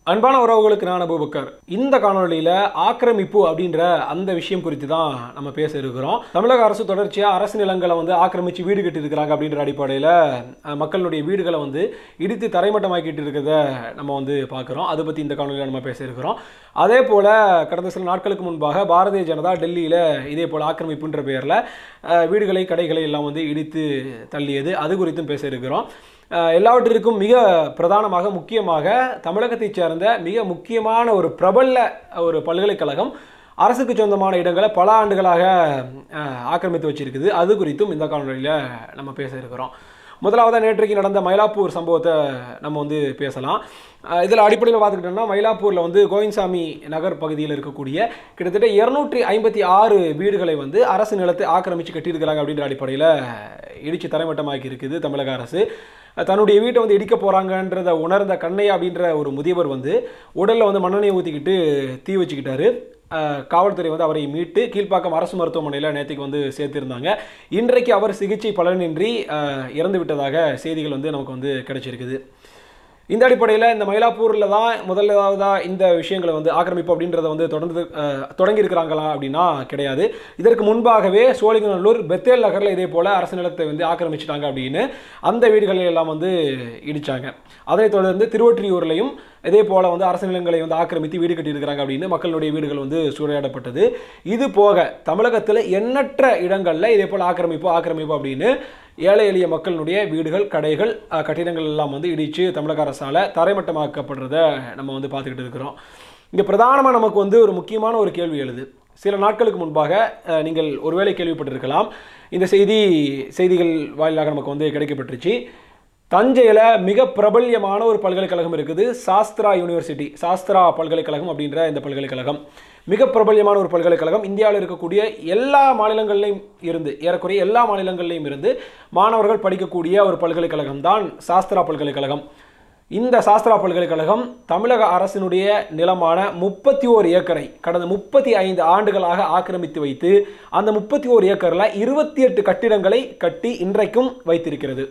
அன்பான உறவுகளுக்கு நான் அபுபக்கர் இந்த காணொளியில் ஆக்கிரமிப்பு அப்படின்ற அந்த விஷயம் குறித்து தான் நம்ம பேச இருக்கிறோம் தமிழக அரசு தொடர்ச்சியாக அரசு நிலங்களை வந்து ஆக்கிரமித்து வீடு கட்டி இருக்கிறாங்க அப்படின்ற அடிப்படையில் அஹ், மக்களுடைய வீடுகளை வந்து இடித்து தரைமட்டமாக்கிட்டு இருக்கிறத நம்ம வந்து பார்க்குறோம் அதை பற்றி இந்த காணொலியில் நம்ம பேச இருக்கிறோம் அதே போல் கடந்த சில நாட்களுக்கு முன்பாக பாரதிய ஜனதா டெல்லியில் இதே போல் ஆக்கிரமிப்புன்ற பெயரில் அஹ், வீடுகளை கடைகளை எல்லாம் வந்து இடித்து தள்ளியது அது குறித்தும் பேச இருக்கிறோம் அஹ் எல்லாவற்றிற்கும் மிக பிரதானமாக முக்கியமாக தமிழகத்தைச் சேர்ந்த மிக முக்கியமான ஒரு பிரபல ஒரு பல்கலைக்கழகம் அரசுக்கு சொந்தமான இடங்களை பல ஆண்டுகளாக அஹ், ஆக்கிரமித்து வச்சிருக்குது அது குறித்தும் இந்த காணொலியில் நம்ம பேச இருக்கிறோம் முதலாவதாக நேற்றைக்கு நடந்த மயிலாப்பூர் சம்பவத்தை நம்ம வந்து பேசலாம் அஹ் இதில் அடிப்படையில் பார்த்துக்கிட்டோம்னா மயிலாப்பூரில் வந்து கோவிந்தசாமி நகர் பகுதியில் இருக்கக்கூடிய கிட்டத்தட்ட இருநூற்றி ஐம்பத்தி ஆறு வீடுகளை வந்து அரசு நிலத்தை ஆக்கிரமித்து கட்டியிருக்கிறாங்க அப்படின்ற அடிப்படையில் இடித்து தரைமட்டமாக்கி இருக்குது தமிழக அரசு தன்னுடைய வீட்டை வந்து இடிக்க போகிறாங்கன்றத உணர்ந்த கண்ணையா அப்படின்ற ஒரு முதியவர் வந்து உடலில் வந்து மண்ணெண்ணெய் ஊற்றிக்கிட்டு தீ வச்சுக்கிட்டாரு அஹ், காவல்துறை வந்து அவரை மீட்டு கீழ்ப்பாக்கம் அரசு மருத்துவமனையில் நேற்றுக்கு வந்து சேர்த்திருந்தாங்க இன்றைக்கு அவர் சிகிச்சை பலனின்றி அஹ், இறந்து விட்டதாக செய்திகள் வந்து நமக்கு வந்து கிடைச்சிருக்குது இந்த அடிப்படையில் இந்த மயிலாப்பூரில் தான் முதலாவதாக இந்த விஷயங்களை வந்து ஆக்கிரமிப்பு அப்படின்றத வந்து தொடர்ந்து அஹ், தொடங்கி இருக்கிறாங்களா அப்படின்னா கிடையாது இதற்கு முன்பாகவே சோழிங்கநல்லூர் பெத்தேல் நகரில் இதே போல் அரசு நிலத்தை வந்து ஆக்கிரமிச்சிட்டாங்க அப்படின்னு அந்த வீடுகளை எல்லாம் வந்து இடிச்சாங்க அதைத் தொடர்ந்து திருவொற்றியூர்லையும் இதே போல் வந்து அரசு நிலங்களை வந்து ஆக்கிரமித்து வீடு கட்டியிருக்கிறாங்க அப்படின்னு மக்களுடைய வீடுகள் வந்து சூறையாடப்பட்டது இது போக தமிழகத்தில் எண்ணற்ற இடங்களில் இதே போல் ஆக்கிரமிப்பு ஆக்கிரமிப்பு அப்படின்னு ஏழை எளிய மக்களுடைய வீடுகள் கடைகள் அஹ், கட்டிடங்கள் எல்லாம் வந்து இடித்து தமிழக அரசால் தரைமட்டமாக்கப்படுறத நம்ம வந்து பார்த்துக்கிட்டு இருக்கிறோம் இங்கே பிரதானமாக நமக்கு வந்து ஒரு முக்கியமான ஒரு கேள்வி எழுது சில நாட்களுக்கு முன்பாக அஹ், நீங்கள் ஒருவேளை கேள்விப்பட்டிருக்கலாம் இந்த செய்தி செய்திகள் வாயிலாக நமக்கு வந்து கிடைக்கப்பட்டுருச்சு தஞ்சையில் மிக பிரபல்யமான ஒரு பல்கலைக்கழகம் இருக்குது சாஸ்திரா யூனிவர்சிட்டி சாஸ்திரா பல்கலைக்கழகம் அப்படின்ற இந்த பல்கலைக்கழகம் மிக பிரபல்யமான ஒரு பல்கலைக்கழகம் இந்தியாவில் இருக்கக்கூடிய எல்லா மாநிலங்கள்லையும் இருந்து ஏறக்குறைய எல்லா மாநிலங்கள்லையும் இருந்து மாணவர்கள் படிக்கக்கூடிய ஒரு பல்கலைக்கழகம் தான் சாஸ்திரா பல்கலைக்கழகம் இந்த சாஸ்திரா பல்கலைக்கழகம் தமிழக அரசினுடைய நிலமான முப்பத்தி ஓர் ஏக்கரை கடந்த முப்பத்தி ஐந்து ஆண்டுகளாக ஆக்கிரமித்து வைத்து அந்த முப்பத்தி ஓர் ஏக்கரில் இருபத்தி எட்டு கட்டிடங்களை கட்டி இன்றைக்கும் வைத்திருக்கிறது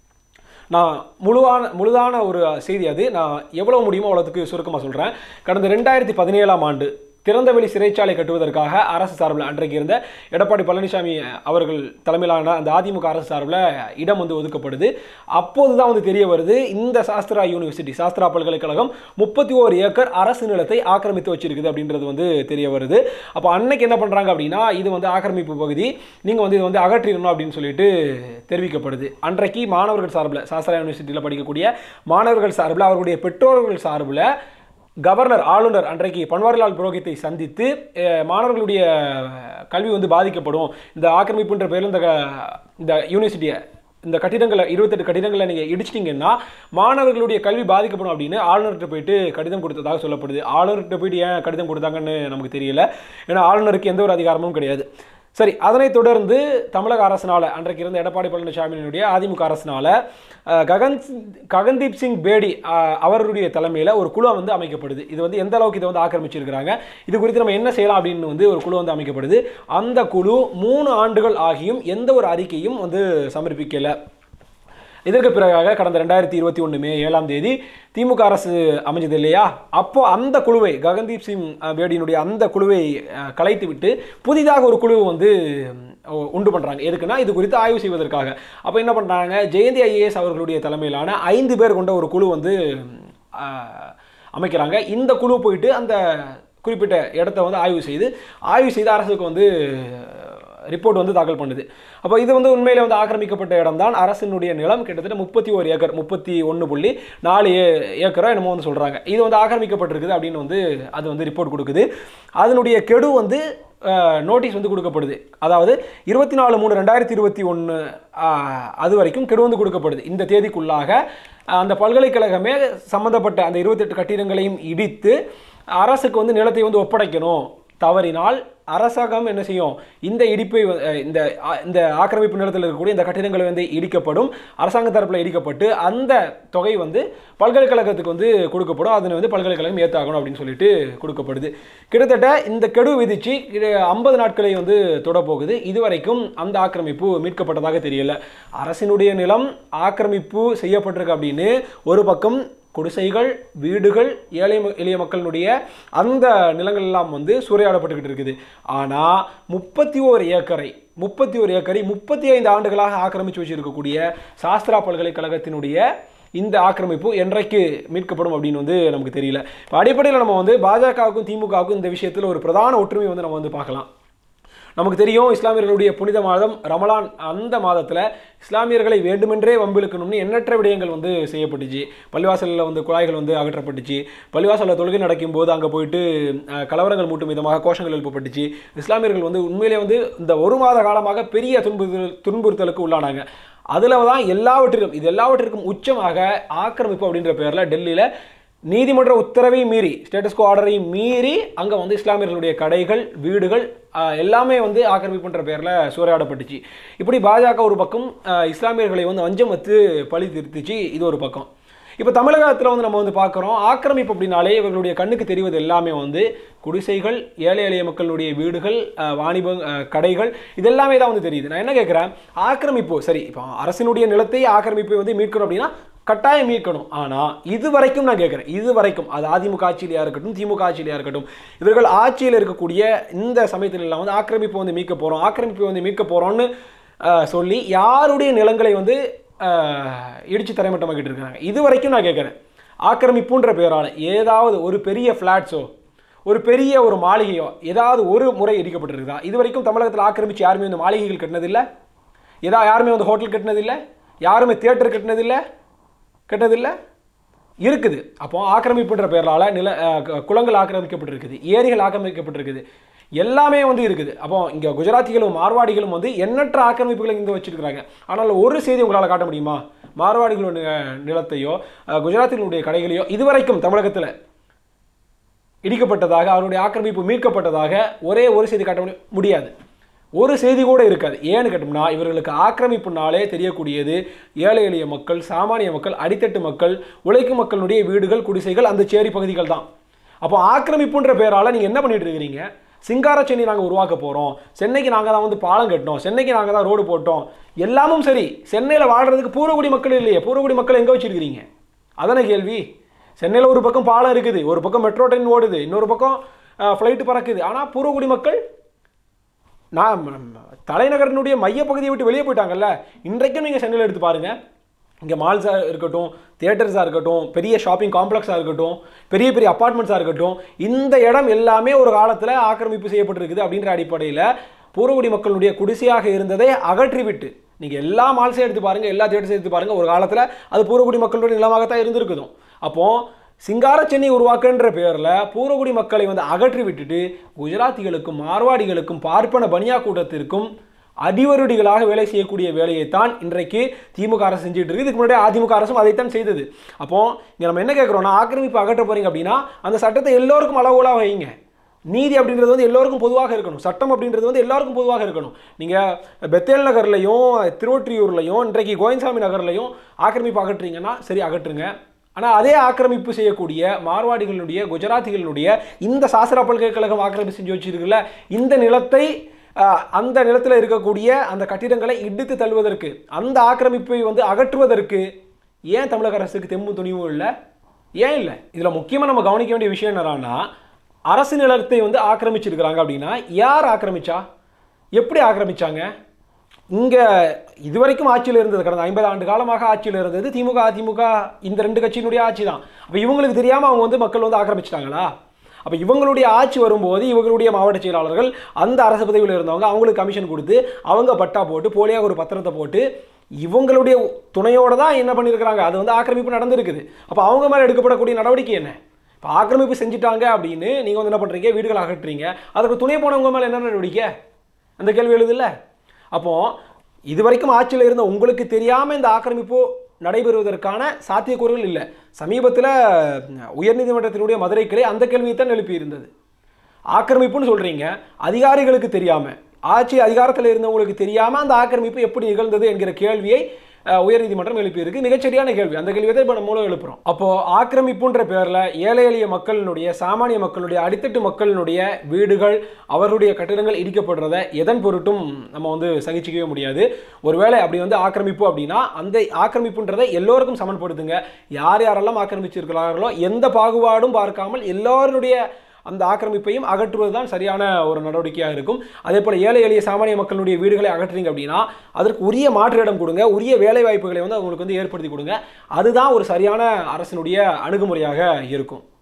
நான் முழுவான முழுதான ஒரு செய்தி அது நான் எவ்வளோ முடியுமோ அவ்வளோத்துக்கு சுருக்கமாக சொல்கிறேன் கடந்த ரெண்டாயிரத்தி பதினேழாம் ஆண்டு திறந்தவெளி சிறைச்சாலை கட்டுவதற்காக அரசு சார்பில் அன்றைக்கு இருந்த எடப்பாடி பழனிசாமி அவர்கள் தலைமையிலான அந்த அதிமுக அரசு சார்பில் இடம் வந்து ஒதுக்கப்படுது அப்போது தான் வந்து தெரிய வருது இந்த சாஸ்திரா யூனிவர்சிட்டி சாஸ்திரா பல்கலைக்கழகம் முப்பத்தி ஓரு ஏக்கர் அரசு நிலத்தை ஆக்கிரமித்து வச்சிருக்குது அப்படின்றது வந்து தெரிய வருது அப்போ அன்னைக்கு என்ன பண்ணுறாங்க அப்படின்னா இது வந்து ஆக்கிரமிப்பு பகுதி நீங்கள் வந்து இது வந்து அகற்றிடணும் அப்படின்னு சொல்லிட்டு தெரிவிக்கப்படுது அன்றைக்கு மாணவர்கள் சார்பில் சாஸ்திரா யூனிவர்சிட்டியில் படிக்கக்கூடிய மாணவர்கள் சார்பில் அவர்களுடைய பெற்றோர்கள் சார்பில் கவர்னர் ஆளுநர் அன்றைக்கு பன்வாரிலால் புரோஹித்தை சந்தித்து அஹ், மாணவர்களுடைய கல்வி வந்து பாதிக்கப்படும் இந்த ஆக்கிரமிப்புன்ற பேரில் இந்த க- இந்த யூனிவர்சிட்டியை இந்த கட்டிடங்களை இருபத்தெட்டு கட்டிடங்களை நீங்கள் இடிச்சிட்டிங்கன்னா மாணவர்களுடைய கல்வி பாதிக்கப்படும் அப்படின்னு ஆளுநர்கிட்ட போயிட்டு கடிதம் கொடுத்ததாக சொல்லப்படுது ஆளுநர்கிட்ட போயிட்டு ஏன் கடிதம் கொடுத்தாங்கன்னு நமக்கு தெரியல ஏன்னா ஆளுநருக்கு எந்த ஒரு அதிகாரமும் கிடையாது சரி அதனைத் தொடர்ந்து தமிழக அரசினால அன்றைக்கு இருந்த எடப்பாடி பழனிசாமியினுடைய அதிமுக அரசினால அஹ், ககன் ககன்தீப் சிங் பேடி அஹ், அவருடைய தலைமையில் ஒரு குழு வந்து அமைக்கப்படுது இது வந்து எந்த அளவுக்கு இதை வந்து ஆக்கிரமிச்சிருக்கிறாங்க இது குறித்து நம்ம என்ன செய்யலாம் அப்படின்னு வந்து ஒரு குழு வந்து அமைக்கப்படுது அந்த குழு மூணு ஆண்டுகள் ஆகியும் எந்த ஒரு அறிக்கையும் வந்து சமர்ப்பிக்கல இதற்கு பிறகாக கடந்த ரெண்டாயிரத்தி இருபத்தி ஒன்று மே ஏழாம் தேதி திமுக அரசு அமைஞ்சது இல்லையா அப்போ அந்த குழுவை ககன்தீப் சிங் அஹ், பேடியினுடைய அந்த குழுவை அஹ், கலைத்து விட்டு புதிதாக ஒரு குழுவை வந்து அஹ், உண்டு பண்ணுறாங்க எதுக்குன்னா இது குறித்து ஆய்வு செய்வதற்காக அப்போ என்ன பண்ணுறாங்க ஜெயந்தி ஐஏஎஸ் அவர்களுடைய தலைமையிலான ஐந்து பேர் கொண்ட ஒரு குழு வந்து அஹ், அமைக்கிறாங்க இந்த குழு போயிட்டு அந்த குறிப்பிட்ட இடத்த வந்து ஆய்வு செய்து ஆய்வு செய்து அரசுக்கு வந்து ரிப்போர்ட் வந்து தாக்கல் பண்ணுது அப்போ இது வந்து உண்மையில வந்து ஆக்கிரமிக்கப்பட்ட இடம் தான் அரசினுடைய நிலம் கிட்டத்தட்ட முப்பத்தி ஒரு ஏக்கர் முப்பத்தி ஒன்று புள்ளி நாலு ஏ ஏக்கரோ என்னமோ வந்து சொல்கிறாங்க இது வந்து ஆக்கிரமிக்கப்பட்டிருக்குது அப்படின்னு வந்து அது வந்து ரிப்போர்ட் கொடுக்குது அதனுடைய கெடு வந்து நோட்டீஸ் வந்து கொடுக்கப்படுது அதாவது இருபத்தி நாலு மூணு ரெண்டாயிரத்தி இருபத்தி ஒன்று அது வரைக்கும் கெடு வந்து கொடுக்கப்படுது இந்த தேதிக்குள்ளாக அஹ், அந்த பல்கலைக்கழகமே சம்மந்தப்பட்ட அந்த இருபத்தெட்டு கட்டிடங்களையும் இடித்து அரசுக்கு வந்து நிலத்தை வந்து ஒப்படைக்கணும் தவறினால் அரசாங்கம் என்ன செய்யும் இந்த இடிப்பை வ- அஹ் இந்த ஆ- இந்த ஆக்கிரமிப்பு நிலத்தில் இருக்கக்கூடிய இந்த கட்டிடங்கள் வந்து இடிக்கப்படும் அரசாங்க தரப்பில் இடிக்கப்பட்டு அந்த தொகை வந்து பல்கலைக்கழகத்துக்கு வந்து கொடுக்கப்படும் அதனை வந்து பல்கலைக்கழகம் ஏத்தாகணும் அப்படின்னு சொல்லிட்டு கொடுக்கப்படுது கிட்டத்தட்ட இந்த கெடு விதிச்சு ஐம்பது நாட்களை வந்து தொடப்போகுது இதுவரைக்கும் அந்த ஆக்கிரமிப்பு மீட்கப்பட்டதாக தெரியல அரசினுடைய நிலம் ஆக்கிரமிப்பு செய்யப்பட்டிருக்கு அப்படின்னு ஒரு பக்கம் குடிசைகள் வீடுகள் ஏழை ம- எளிய மக்களினுடைய அந்த நிலங்கள் எல்லாம் வந்து சூறையாடப்பட்டுக்கிட்டு இருக்குது ஆனால் முப்பத்தி ஓரு ஏக்கரை முப்பத்தி ஒரு ஏக்கரை முப்பத்தி ஐந்து ஆண்டுகளாக ஆக்கிரமித்து வச்சிருக்கக்கூடிய சாஸ்திரா பல்கலைக்கழகத்தினுடைய இந்த ஆக்கிரமிப்பு என்றைக்கு மீட்கப்படும் அப்படின்னு வந்து நமக்கு தெரியல இப்போ அடிப்படையில் நம்ம வந்து பாஜகவுக்கும் திமுகவுக்கும் இந்த விஷயத்தில் ஒரு பிரதான ஒற்றுமை வந்து நம்ம வந்து பார்க்கலாம் நமக்கு தெரியும் இஸ்லாமியர்களுடைய புனித மாதம் ரமலான் அந்த மாதத்தில் இஸ்லாமியர்களை வேண்டுமென்றே வம்பிழுக்கணும்னு எண்ணற்ற விடயங்கள் வந்து செய்யப்பட்டுச்சு பள்ளிவாசலில் வந்து குழாய்கள் வந்து அகற்றப்பட்டுச்சு பள்ளிவாசலில் தொழுகை நடக்கும் போது அங்கே போயிட்டு அஹ், கலவரங்கள் மூட்டும் விதமாக கோஷங்கள் எழுப்பப்பட்டுச்சு இஸ்லாமியர்கள் வந்து உண்மையிலே வந்து இந்த ஒரு மாத காலமாக பெரிய துன்புறுத்தல் துன்புறுத்தலுக்கு உள்ளானாங்க அதில் தான் எல்லாவற்றிற்கும் இது எல்லாவற்றிற்கும் உச்சமாக ஆக்கிரமிப்பு அப்படின்ற பேரில் டெல்லியில் நீதிமன்ற உத்தரவை மீறி ஸ்டேட்டஸ்கோ ஆர்டரையும் மீறி அங்கே வந்து இஸ்லாமியர்களுடைய கடைகள் வீடுகள் ஆஹ், எல்லாமே வந்து ஆக்கிரமிப்புன்ற பேரில் சூறையாடப்பட்டுச்சு இப்படி பாஜக ஒரு பக்கம் ஆஹ், இஸ்லாமியர்களை வந்து வஞ்சம் வத்து பழி திருத்துச்சு இது ஒரு பக்கம் இப்போ தமிழகத்தில் வந்து நம்ம வந்து பார்க்குறோம் ஆக்கிரமிப்பு அப்படின்னாலே இவர்களுடைய கண்ணுக்கு தெரிவது எல்லாமே வந்து குடிசைகள் ஏழை எளிய மக்களுடைய வீடுகள் ஆஹ், வாணிப ஆஹ், கடைகள் இது எல்லாமே தான் வந்து தெரியுது நான் என்ன கேட்குறேன் ஆக்கிரமிப்பு சரி இப்போ அரசினுடைய நிலத்தை ஆக்கிரமிப்பை வந்து மீட்கணும் அப்படின்னா கட்டாயம் மீட்கணும் ஆனால் இது வரைக்கும் நான் கேட்குறேன் இது வரைக்கும் அது அதிமுக ஆட்சியிலையா இருக்கட்டும் திமுக ஆட்சியிலையா இருக்கட்டும் இவர்கள் ஆட்சியில் இருக்கக்கூடிய இந்த சமயத்தில் எல்லாம் வந்து ஆக்கிரமிப்பு வந்து மீட்க போகிறோம் ஆக்கிரமிப்பு வந்து மீட்க போகிறோம்னு சொல்லி யாருடைய நிலங்களை வந்து ஆஹ், இடிச்சு தரைமட்டமாக்கிட்டு இருக்காங்க இது வரைக்கும் நான் கேட்குறேன் ஆக்கிரமிப்புன்ற பேரால் ஏதாவது ஒரு பெரிய ஃப்ளாட்ஸோ ஒரு பெரிய ஒரு மாளிகையோ ஏதாவது ஒரு முறை இடிக்கப்பட்டிருக்குதா இது வரைக்கும் தமிழகத்தில் ஆக்கிரமிச்சு யாருமே வந்து மாளிகைகள் கட்டினதில்லை ஏதா யாருமே வந்து ஹோட்டல் கட்டினதில்லை யாருமே தியேட்டர் கட்டினதில்லை கெட்டதில்லை இருக்குது அப்போ ஆக்கிரமிப்புன்ற பேரால நில அஹ், கு- குளங்கள் ஆக்கிரமிக்கப்பட்டிருக்குது ஏரிகள் ஆக்கிரமிக்கப்பட்டிருக்குது எல்லாமே வந்து இருக்குது அப்போ இங்கே குஜராத்திகளும் மார்வாடிகளும் வந்து எண்ணற்ற ஆக்கிரமிப்புகளை இங்கே வச்சிருக்கிறாங்க ஆனால் ஒரு செய்தி உங்களால் காட்ட முடியுமா மார்வாடிகளுடைய நிலத்தையோ அஹ், குஜராத்திகளுடைய கடைகளையோ இதுவரைக்கும் தமிழகத்தில் இடிக்கப்பட்டதாக அவருடைய ஆக்கிரமிப்பு மீட்கப்பட்டதாக ஒரே ஒரு செய்தி காட்ட முடி- முடியாது ஒரு செய்தி கூட இருக்காது ஏன்னு கேட்டோம்னா இவர்களுக்கு ஆக்கிரமிப்புனாலே தெரியக்கூடியது ஏழை எளிய மக்கள் சாமானிய மக்கள் அடித்தட்டு மக்கள் உழைக்கும் மக்களுடைய வீடுகள் குடிசைகள் அந்த சேரி பகுதிகள் தான் அப்போ ஆக்கிரமிப்புன்ற பேரால நீங்கள் என்ன பண்ணிட்டு இருக்கிறீங்க சிங்கார சென்னை நாங்கள் உருவாக்க போகிறோம் சென்னைக்கு நாங்கள் தான் வந்து பாலம் கட்டினோம் சென்னைக்கு நாங்கள் தான் ரோடு போட்டோம் எல்லாமும் சரி சென்னையில் வாழ்றதுக்கு பூர்வகுடி மக்கள் இல்லையே பூர்வகுடி மக்கள் எங்கே வச்சிருக்கிறீங்க அதானே கேள்வி சென்னையில் ஒரு பக்கம் பாலம் இருக்குது ஒரு பக்கம் மெட்ரோ ட்ரெயின் ஓடுது இன்னொரு பக்கம் ஃப்ளைட்டு பறக்குது ஆனால் பூர்வகுடி மக்கள் நான் ம- தலைநகரினுடைய மையப்பகுதியை விட்டு வெளியே போயிட்டாங்கல்ல இன்றைக்கும் நீங்கள் சென்னையில் எடுத்து பாருங்க இங்கே மால்ஸாக இருக்கட்டும் தியேட்டர்ஸாக இருக்கட்டும் பெரிய ஷாப்பிங் காம்ப்ளெக்ஸாக இருக்கட்டும் பெரிய பெரிய அப்பார்ட்மெண்ட்ஸாக இருக்கட்டும் இந்த இடம் எல்லாமே ஒரு காலத்தில் ஆக்கிரமிப்பு செய்யப்பட்டிருக்குது அப்படின்ற அடிப்படையில் பூர்வகுடி மக்களுடைய குடிசையாக இருந்ததை அகற்றிவிட்டு நீங்கள் எல்லா மால்ஸையும் எடுத்து பாருங்கள் எல்லா தியேட்டர்ஸையும் எடுத்து பாருங்கள் ஒரு காலத்தில் அது பூர்வகுடி மக்களுடைய நிலமாகத்தான் இருந்திருக்குதும் அப்போது சிங்கார சென்னை உருவாக்குன்ற பேரில் பூர்வகுடி மக்களை வந்து அகற்றி விட்டுட்டு குஜராத்திகளுக்கும் மார்வாடிகளுக்கும் பார்ப்பன பனியா கூட்டத்திற்கும் அடிவருடிகளாக வேலை செய்யக்கூடிய வேலையைத்தான் இன்றைக்கு திமுக அரசு செஞ்சுட்டு இருக்கு இதுக்கு முன்னாடி அதிமுக அரசும் அதைத்தான் செய்தது அப்போ இங்க நம்ம என்ன கேட்குறோம்னா ஆக்கிரமிப்பு அகற்ற போறீங்க அப்படின்னா அந்த சட்டத்தை எல்லோருக்கும் அளவுகளாக வைங்க நீதி அப்படின்றது வந்து எல்லோருக்கும் பொதுவாக இருக்கணும் சட்டம் அப்படின்றது வந்து எல்லாருக்கும் பொதுவாக இருக்கணும் நீங்கள் பெத்தேல் நகர்லையும் திருவொற்றியூர்லையும் இன்றைக்கு கோவிந்தசாமி நகர்லையும் ஆக்கிரமிப்பு அகற்றுறீங்கன்னா சரி அகற்றுங்க ஆனால் அதே ஆக்கிரமிப்பு செய்யக்கூடிய மார்வாடிகளுடைய குஜராத்திகளுடைய இந்த சாஸ்திரா பல்கலைக்கழகம் ஆக்கிரமிப்பு செஞ்சு வச்சிருக்குல்ல இந்த நிலத்தை ஆஹ், அந்த நிலத்தில் இருக்கக்கூடிய அந்த கட்டிடங்களை இடித்து தள்ளுவதற்கு அந்த ஆக்கிரமிப்பை வந்து அகற்றுவதற்கு ஏன் தமிழக அரசுக்கு தெம்பு துணிவும் இல்லை ஏன் இல்லை இதில் முக்கியமாக நம்ம கவனிக்க வேண்டிய விஷயம் என்னன்னா அரசு நிலத்தை வந்து ஆக்கிரமிச்சிருக்கிறாங்க அப்படின்னா யார் ஆக்கிரமிச்சா எப்படி ஆக்கிரமிச்சாங்க இங்கே இதுவரைக்கும் ஆட்சியில் இருந்தது கடந்த ஐம்பது ஆண்டு காலமாக ஆட்சியில் இருந்தது திமுக அதிமுக இந்த ரெண்டு கட்சியினுடைய ஆட்சி தான் அப்போ இவங்களுக்கு தெரியாமல் அவங்க வந்து மக்கள் வந்து ஆக்கிரமிச்சிட்டாங்களா அப்போ இவங்களுடைய ஆட்சி வரும்போது இவங்களுடைய மாவட்ட செயலாளர்கள் அந்த அரசு பதவியில் இருந்தவங்க அவங்களுக்கு கமிஷன் கொடுத்து அவங்க பட்டா போட்டு போலியாக ஒரு பத்திரத்தை போட்டு இவங்களுடைய துணையோட தான் என்ன பண்ணியிருக்கிறாங்க அது வந்து ஆக்கிரமிப்பு நடந்திருக்குது அப்போ அவங்க மேலே எடுக்கப்படக்கூடிய நடவடிக்கை என்ன இப்போ ஆக்கிரமிப்பு செஞ்சுட்டாங்க அப்படின்னு நீங்கள் வந்து என்ன பண்ணுறீங்க வீடுகள் அகற்றுறீங்க அதுக்கு துணை போனவங்க மேலே என்ன நடவடிக்கை அந்த கேள்வி எழுதுல்ல அப்போ இது வரைக்கும் ஆட்சியில் இருந்த உங்களுக்கு தெரியாமல் இந்த ஆக்கிரமிப்பு நடைபெறுவதற்கான சாத்தியக்கூறுகள் இல்லை சமீபத்தில் உயர்நீதிமன்றத்தினுடைய மதுரை கிளை அந்த கேள்வியை தான் எழுப்பி இருந்தது ஆக்கிரமிப்புன்னு சொல்கிறீங்க அதிகாரிகளுக்கு தெரியாமல் ஆட்சி அதிகாரத்தில் இருந்தவங்களுக்கு தெரியாமல் அந்த ஆக்கிரமிப்பு எப்படி நிகழ்ந்தது என்கிற கேள்வியை அஹ், உயர்நீதிமன்றம் எழுப்பியிருக்கு மிகச்சரியான கேள்வி அந்த கேள்வியை தான் இப்போ நம்ம மூலம் எழுப்புறோம் அப்போ ஆக்கிரமிப்புன்ற பேர்ல ஏழை எளிய மக்களினுடைய சாமானிய மக்களுடைய அடித்தட்டு மக்களினுடைய வீடுகள் அவர்களுடைய கட்டிடங்கள் இடிக்கப்படுறத எதன் பொருட்டும் நம்ம வந்து சகிச்சிக்கவே முடியாது ஒருவேளை அப்படி வந்து ஆக்கிரமிப்பு அப்படின்னா அந்த ஆக்கிரமிப்புன்றதை எல்லோருக்கும் சமன்படுத்துங்க யார் யாரெல்லாம் ஆக்கிரமிச்சிருக்கிறார்களோ எந்த பாகுபாடும் பார்க்காமல் எல்லாருடைய அந்த ஆக்கிரமிப்பையும் அகற்றுவது தான் சரியான ஒரு நடவடிக்கையாக இருக்கும் அதே போல் ஏழை எளிய சாமானிய மக்களுடைய வீடுகளை அகற்றுறீங்க அப்படின்னா அதற்கு உரிய மாற்று இடம் கொடுங்க உரிய வேலை வாய்ப்புகளை வந்து அவங்களுக்கு வந்து ஏற்படுத்தி கொடுங்க அதுதான் ஒரு சரியான அரசினுடைய அணுகுமுறையாக இருக்கும்